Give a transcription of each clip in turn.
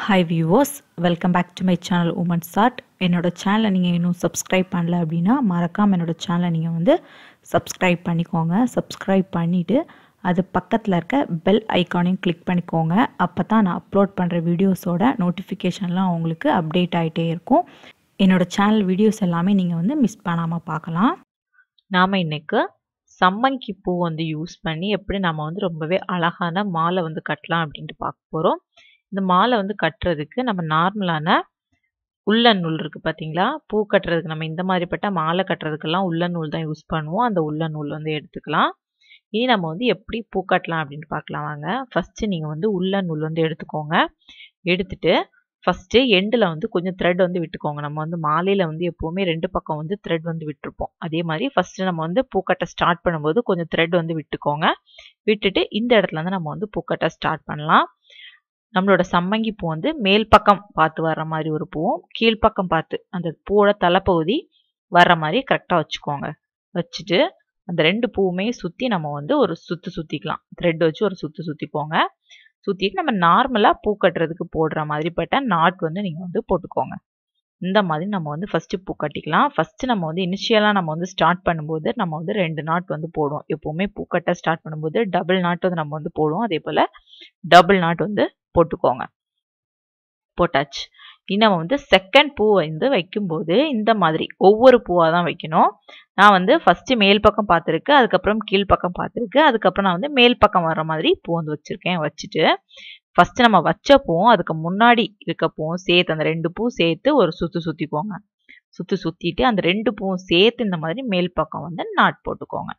hi viewers welcome back to my channel women's art என்னோட சேனலை நீங்கள் இன்னும் சப்ஸ்கிரைப் பண்ணல அப்படின்னா மறக்காமல் என்னோட சேனலை நீங்கள் வந்து சப்ஸ்கிரைப் பண்ணிக்கோங்க சப்ஸ்கிரைப் பண்ணிவிட்டு அது பக்கத்தில் இருக்க பெல் ஐக்கானையும் கிளிக் பண்ணிக்கோங்க அப்போ தான் நான் அப்லோட் பண்ணுற வீடியோஸோட நோட்டிஃபிகேஷன்லாம் உங்களுக்கு அப்டேட் ஆகிட்டே இருக்கும் என்னோடய சேனல் வீடியோஸ் எல்லாமே நீங்கள் வந்து மிஸ் பண்ணாமல் பார்க்கலாம் நாம் இன்னைக்கு சம்மங்கி பூ வந்து யூஸ் பண்ணி எப்படி நம்ம வந்து ரொம்பவே அழகான மாலை வந்து கட்டலாம் அப்படின்ட்டு பார்க்க போகிறோம் இந்த மாலை வந்து கட்டுறதுக்கு நம்ம நார்மலான உள்ளன் நூல் இருக்குது பார்த்தீங்களா பூ கட்டுறதுக்கு நம்ம இந்த மாதிரிப்பட்ட மாலை கட்டுறதுக்கெல்லாம் உள்ளன் நூல் தான் யூஸ் பண்ணுவோம் அந்த உள்ளன் நூல் வந்து எடுத்துக்கலாம் இனி நம்ம வந்து எப்படி பூ கட்டலாம் அப்படின்னு பார்க்கலாம் வாங்க ஃபஸ்ட்டு நீங்கள் வந்து உள்ளன் நூல் வந்து எடுத்துக்கோங்க எடுத்துட்டு ஃபஸ்ட்டு எண்டில் வந்து கொஞ்சம் த்ரெட் வந்து விட்டுக்கோங்க நம்ம வந்து மாலையில் வந்து எப்போவுமே ரெண்டு பக்கம் வந்து த்ரெட் வந்து விட்டுருப்போம் அதே மாதிரி ஃபஸ்ட்டு நம்ம வந்து பூக்கட்டை ஸ்டார்ட் பண்ணும்போது கொஞ்சம் த்ரெட் வந்து விட்டுக்கோங்க விட்டுட்டு இந்த இடத்துல வந்து நம்ம வந்து பூக்கட்டை ஸ்டார்ட் பண்ணலாம் நம்மளோட சம்மங்கி பூ வந்து மேல் பக்கம் பார்த்து வர்ற மாதிரி ஒரு பூவும் கீழ்ப்பக்கம் பார்த்து அந்த பூவோட தலைப்பகுதி வர்ற மாதிரி கரெக்டாக வச்சுக்கோங்க வச்சுட்டு அந்த ரெண்டு பூவுமே சுற்றி நம்ம வந்து ஒரு சுற்று சுற்றிக்கலாம் த்ரெட் வச்சு ஒரு சுற்று சுற்றிக்கோங்க சுற்றிட்டு நம்ம நார்மலாக பூ கட்டுறதுக்கு போடுற மாதிரிப்பட்ட நாட் வந்து நீங்கள் வந்து போட்டுக்கோங்க இந்த மாதிரி நம்ம வந்து ஃபஸ்ட்டு பூ கட்டிக்கலாம் ஃபஸ்ட்டு நம்ம வந்து இனிஷியலாக நம்ம வந்து ஸ்டார்ட் பண்ணும்போது நம்ம வந்து ரெண்டு நாட் வந்து போடுவோம் எப்போவுமே பூ கட்ட ஸ்டார்ட் பண்ணும்போது டபுள் நாட் வந்து நம்ம வந்து போடுவோம் அதே போல் டபுள் நாட் வந்து போட்டுக்கோங்க போட்டாச்சு இனி நம்ம வந்து செகண்ட் பூ வந்து வைக்கும்போது இந்த மாதிரி ஒவ்வொரு பூவாக தான் வைக்கணும் நான் வந்து ஃபஸ்ட்டு மேல் பக்கம் பார்த்துருக்கு அதுக்கப்புறம் கீழ் பக்கம் பார்த்துருக்கு அதுக்கப்புறம் நான் வந்து மேல் பக்கம் வர மாதிரி பூ வந்து வச்சுருக்கேன் வச்சுட்டு ஃபஸ்ட்டு நம்ம வச்ச பூவும் அதுக்கு முன்னாடி இருக்க பூவும் சேர்த்து அந்த ரெண்டு பூ சேர்த்து ஒரு சுற்று சுற்றிக்கோங்க சுற்றி சுற்றிட்டு அந்த ரெண்டு பூவும் சேர்த்து இந்த மாதிரி மேல் பக்கம் வந்து நாட் போட்டுக்கோங்க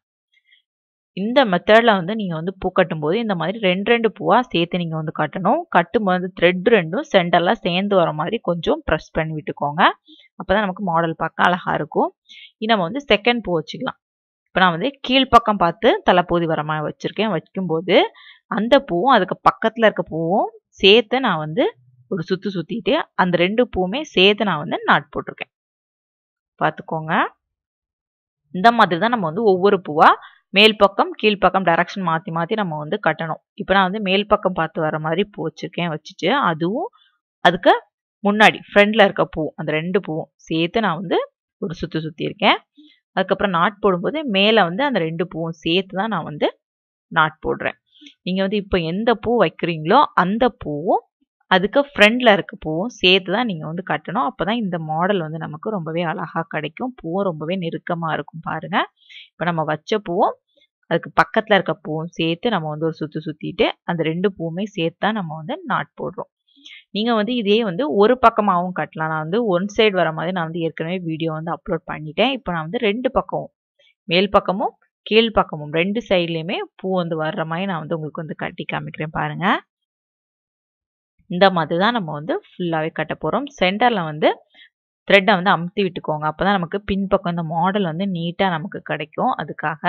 இந்த மெத்தடில் வந்து நீங்கள் வந்து பூ கட்டும்போது இந்த மாதிரி ரெண்டு ரெண்டு பூவாக சேர்த்து நீங்கள் வந்து கட்டணும் கட்டும்போது த்ரெட் ரெண்டும் சென்டர்லாம் சேர்ந்து வர மாதிரி கொஞ்சம் ப்ரெஸ் பண்ணி விட்டுக்கோங்க அப்போ தான் நமக்கு மாடல் பார்க்க அழகாக இருக்கும் இது நம்ம வந்து செகண்ட் பூ வச்சுக்கலாம் இப்போ நான் வந்து கீழ்ப்பக்கம் பார்த்து தலைப்பூதி வர மாதிரி வச்சுருக்கேன் வைக்கும்போது அந்த பூவும் அதுக்கு பக்கத்தில் இருக்க பூவும் சேர்த்து நான் வந்து ஒரு சுற்று சுற்றிட்டு அந்த ரெண்டு பூவுமே சேர்த்து நான் வந்து நாட் போட்டிருக்கேன் பார்த்துக்கோங்க இந்த மாதிரி தான் நம்ம வந்து ஒவ்வொரு பூவாக மேல் பக்கம் கீழ்ப்பக்கம் டைரக்ஷன் மாற்றி மாற்றி நம்ம வந்து கட்டணும் இப்போ நான் வந்து மேல் பக்கம் பார்த்து வர மாதிரி பூ வச்சுருக்கேன் வச்சுட்டு அதுவும் அதுக்கு முன்னாடி ஃப்ரண்டில் இருக்க பூ அந்த ரெண்டு பூவும் சேர்த்து நான் வந்து ஒரு சுற்றி சுற்றியிருக்கேன் அதுக்கப்புறம் நாட் போடும்போது மேலே வந்து அந்த ரெண்டு பூவும் சேர்த்து தான் நான் வந்து நாட் போடுறேன் நீங்கள் வந்து இப்போ எந்த பூ வைக்கிறீங்களோ அந்த பூவும் அதுக்கு ஃப்ரண்டில் இருக்க பூவும் சேர்த்து தான் நீங்கள் வந்து கட்டணும் அப்போ தான் இந்த மாடல் வந்து நமக்கு ரொம்பவே அழகாக கிடைக்கும் பூவும் ரொம்பவே நெருக்கமாக இருக்கும் பாருங்கள் இப்போ நம்ம வச்ச பூவும் அதுக்கு பக்கத்தில் இருக்க பூவும் சேர்த்து நம்ம வந்து ஒரு சுற்றி சுற்றிட்டு அந்த ரெண்டு பூவுமே சேர்த்து தான் நம்ம வந்து நாட் போடுறோம் நீங்கள் வந்து இதே வந்து ஒரு பக்கமாகவும் கட்டலாம் நான் வந்து ஒன் சைடு வர மாதிரி நான் வந்து ஏற்கனவே வீடியோ வந்து அப்லோட் பண்ணிட்டேன் இப்போ நான் வந்து ரெண்டு பக்கமும் மேல் பக்கமும் கீழ் பக்கமும் ரெண்டு சைட்லேயுமே பூ வந்து வர்ற மாதிரி நான் வந்து உங்களுக்கு வந்து கட்டி காமிக்கிறேன் பாருங்கள் இந்த மாதிரி தான் நம்ம வந்து ஃபுல்லாகவே கட்ட போகிறோம் சென்டரில் வந்து த்ரெட்டை வந்து அமுத்தி விட்டுக்கோங்க அப்போ தான் நமக்கு பின்பக்கம் இந்த மாடல் வந்து நீட்டாக நமக்கு கிடைக்கும் அதுக்காக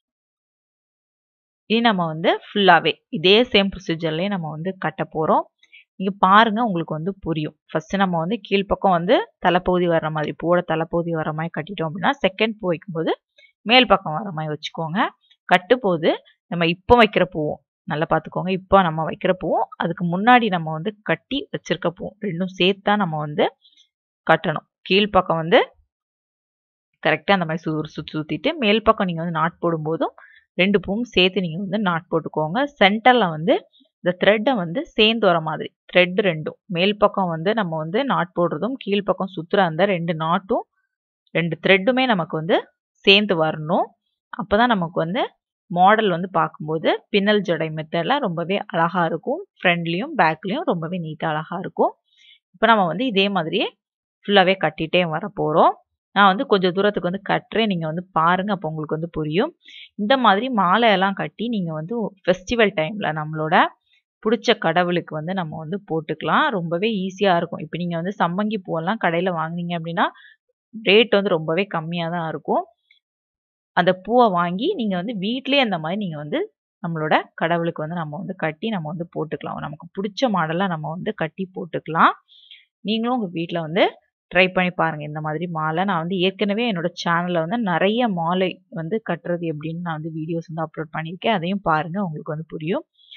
இனி நம்ம வந்து ஃபுல்லாகவே இதே சேம் ப்ரொசீஜர்லேயே நம்ம வந்து கட்ட போகிறோம் நீங்கள் பாருங்கள் உங்களுக்கு வந்து புரியும் ஃபஸ்ட்டு நம்ம வந்து கீழ்ப்பக்கம் வந்து தலைப்பகுதி வர்ற மாதிரி பூவோட தலைப்பகுதி வர மாதிரி கட்டிட்டோம் அப்படின்னா செகண்ட் பூ வைக்கும்போது மேல் பக்கம் வர மாதிரி வச்சுக்கோங்க கட்டும்போது நம்ம இப்போ வைக்கிற பூவும் நல்லா பார்த்துக்கோங்க இப்போ நம்ம வைக்கிற பூவும் அதுக்கு முன்னாடி நம்ம வந்து கட்டி வச்சிருக்க பூவும் ரெண்டும் சேர்த்தா நம்ம வந்து கட்டணும் கீழ்ப்பக்கம் வந்து கரெக்டாக அந்த மாதிரி சு சுற்றி சுற்றிட்டு மேல் பக்கம் நீங்கள் வந்து நாட் போடும்போதும் ரெண்டு பூவும் சேர்த்து நீங்கள் வந்து நாட் போட்டுக்கோங்க சென்டரில் வந்து இந்த த்ரெட்டை வந்து சேர்ந்து வர மாதிரி த்ரெட் ரெண்டும் மேல் பக்கம் வந்து நம்ம வந்து நாட் போடுறதும் கீழ்ப்பக்கம் சுற்றுற அந்த ரெண்டு நாட்டும் ரெண்டு த்ரெட்டுமே நமக்கு வந்து சேர்ந்து வரணும் அப்போ தான் நமக்கு வந்து மாடல் வந்து பார்க்கும்போது பின்னல் ஜடை மெத்தடில் ரொம்பவே அழகாக இருக்கும் ஃப்ரண்ட்லேயும் பேக்லேயும் ரொம்பவே நீட்டாக அழகாக இருக்கும் இப்போ நம்ம வந்து இதே மாதிரியே ஃபுல்லாகவே கட்டிகிட்டே வர போகிறோம் நான் வந்து கொஞ்சம் தூரத்துக்கு வந்து கட்டுறேன் நீங்கள் வந்து பாருங்கள் அப்போ உங்களுக்கு வந்து புரியும் இந்த மாதிரி மாலையெல்லாம் கட்டி நீங்கள் வந்து ஃபெஸ்டிவல் டைமில் நம்மளோட பிடிச்ச கடவுளுக்கு வந்து நம்ம வந்து போட்டுக்கலாம் ரொம்பவே ஈஸியாக இருக்கும் இப்போ நீங்கள் வந்து சம்மங்கி பூவெல்லாம் கடையில் வாங்கினீங்க அப்படின்னா ரேட் வந்து ரொம்பவே கம்மியாக தான் இருக்கும் அந்த பூவை வாங்கி நீங்கள் வந்து வீட்டிலே அந்த மாதிரி நீங்கள் வந்து நம்மளோட கடவுளுக்கு வந்து நம்ம வந்து கட்டி நம்ம வந்து போட்டுக்கலாம் நமக்கு பிடிச்ச மாடலாக நம்ம வந்து கட்டி போட்டுக்கலாம் நீங்களும் உங்கள் வீட்டில் வந்து ட்ரை பண்ணி பாருங்கள் இந்த மாதிரி மாலை நான் வந்து ஏற்கனவே என்னோட சேனலில் வந்து நிறைய மாலை வந்து கட்டுறது எப்படின்னு நான் வந்து வீடியோஸ் வந்து அப்லோட் பண்ணியிருக்கேன் அதையும் பாருங்கள் உங்களுக்கு வந்து புரியும்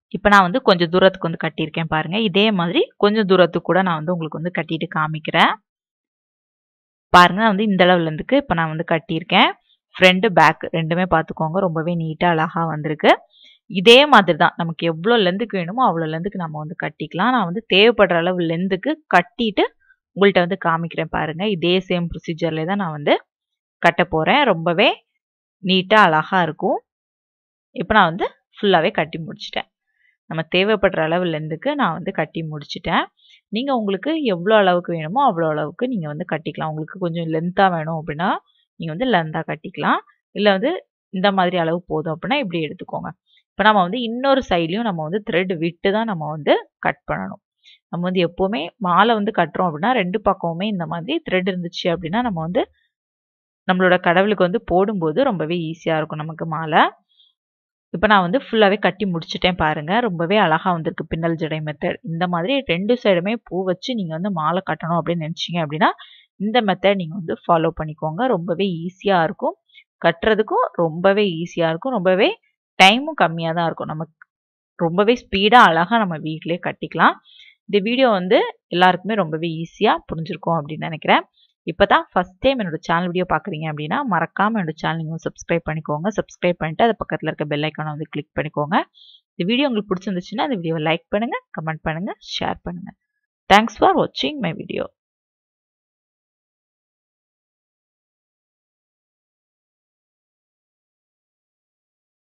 இப்போ நான் வந்து கொஞ்சம் தூரத்துக்கு வந்து கட்டியிருக்கேன் பாருங்க இதே மாதிரி கொஞ்சம் தூரத்துக்கு கூட நான் வந்து உங்களுக்கு வந்து கட்டிட்டு காமிக்கிறேன் பாருங்க நான் வந்து இந்த அளவுலேருந்துக்கு இப்போ நான் வந்து கட்டியிருக்கேன் ஃப்ரண்ட் பேக் ரெண்டுமே பார்த்துக்கோங்க ரொம்பவே நீட்டாக அழகாக வந்திருக்கு இதே மாதிரி தான் நமக்கு எவ்வளோ லென்த்துக்கு வேணுமோ அவ்வளோ லென்த்துக்கு நம்ம வந்து கட்டிக்கலாம் நான் வந்து தேவைப்படுற அளவு லென்த்துக்கு கட்டிட்டு உங்கள்கிட்ட வந்து காமிக்கிறேன் பாருங்க இதே சேம் ப்ரொசீஜர்லேயே தான் நான் வந்து கட்ட போகிறேன் ரொம்பவே நீட்டாக அழகாக இருக்கும் இப்போ நான் வந்து ஃபுல்லாகவே கட்டி முடிச்சிட்டேன் நம்ம தேவைப்படுற அளவு லென்த்துக்கு நான் வந்து கட்டி முடிச்சிட்டேன் நீங்கள் உங்களுக்கு எவ்வளோ அளவுக்கு வேணுமோ அவ்வளோ அளவுக்கு நீங்கள் வந்து கட்டிக்கலாம் உங்களுக்கு கொஞ்சம் லென்த்தாக வேணும் அப்படின்னா நீங்கள் வந்து லென்த்தாக கட்டிக்கலாம் இல்லை வந்து இந்த மாதிரி அளவு போதும் அப்படின்னா இப்படி எடுத்துக்கோங்க இப்போ நம்ம வந்து இன்னொரு சைட்லையும் நம்ம வந்து த்ரெட் விட்டு தான் நம்ம வந்து கட் பண்ணணும் நம்ம வந்து எப்போவுமே மாலை வந்து கட்டுறோம் அப்படின்னா ரெண்டு பக்கமுமே இந்த மாதிரி த்ரெட் இருந்துச்சு அப்படின்னா நம்ம வந்து நம்மளோட கடவுளுக்கு வந்து போடும்போது ரொம்பவே ஈஸியாக இருக்கும் நமக்கு மாலை இப்போ நான் வந்து ஃபுல்லாகவே கட்டி முடிச்சிட்டேன் பாருங்கள் ரொம்பவே அழகாக வந்திருக்கு பின்னல் ஜடை மெத்தட் இந்த மாதிரி ரெண்டு சைடுமே பூ வச்சு நீங்கள் வந்து மாலை கட்டணும் அப்படின்னு நினச்சிங்க அப்படின்னா இந்த மெத்தட் நீங்கள் வந்து ஃபாலோ பண்ணிக்கோங்க ரொம்பவே ஈஸியாக இருக்கும் கட்டுறதுக்கும் ரொம்பவே ஈஸியாக இருக்கும் ரொம்பவே டைமும் கம்மியாக தான் இருக்கும் நமக்கு ரொம்பவே ஸ்பீடாக அழகாக நம்ம வீட்டிலே கட்டிக்கலாம் இந்த வீடியோ வந்து எல்லாருக்குமே ரொம்பவே ஈஸியாக புரிஞ்சிருக்கும் அப்படின்னு நினைக்கிறேன் இப்போ தான் ஃபஸ்ட் டைம் என்னோட சேனல் வீடியோ பார்க்குறீங்க அப்படின்னா மறக்காமல் என்னோட சேனல் நீங்கள் சப்ஸ்கிரைப் பண்ணிக்கோங்க சப்ஸ்கிரைப் பண்ணிட்டு அது பக்கத்தில் இருக்க பெல் ஐக்கானை வந்து கிளிக் பண்ணிக்கோங்க இந்த வீடியோ உங்களுக்கு பிடிச்சிருந்துச்சுன்னா இந்த வீடியோவை லைக் பண்ணுங்கள் கமெண்ட் பண்ணுங்கள் ஷேர் பண்ணுங்கள் தேங்க்ஸ் ஃபார் வாட்சிங் மை வீடியோ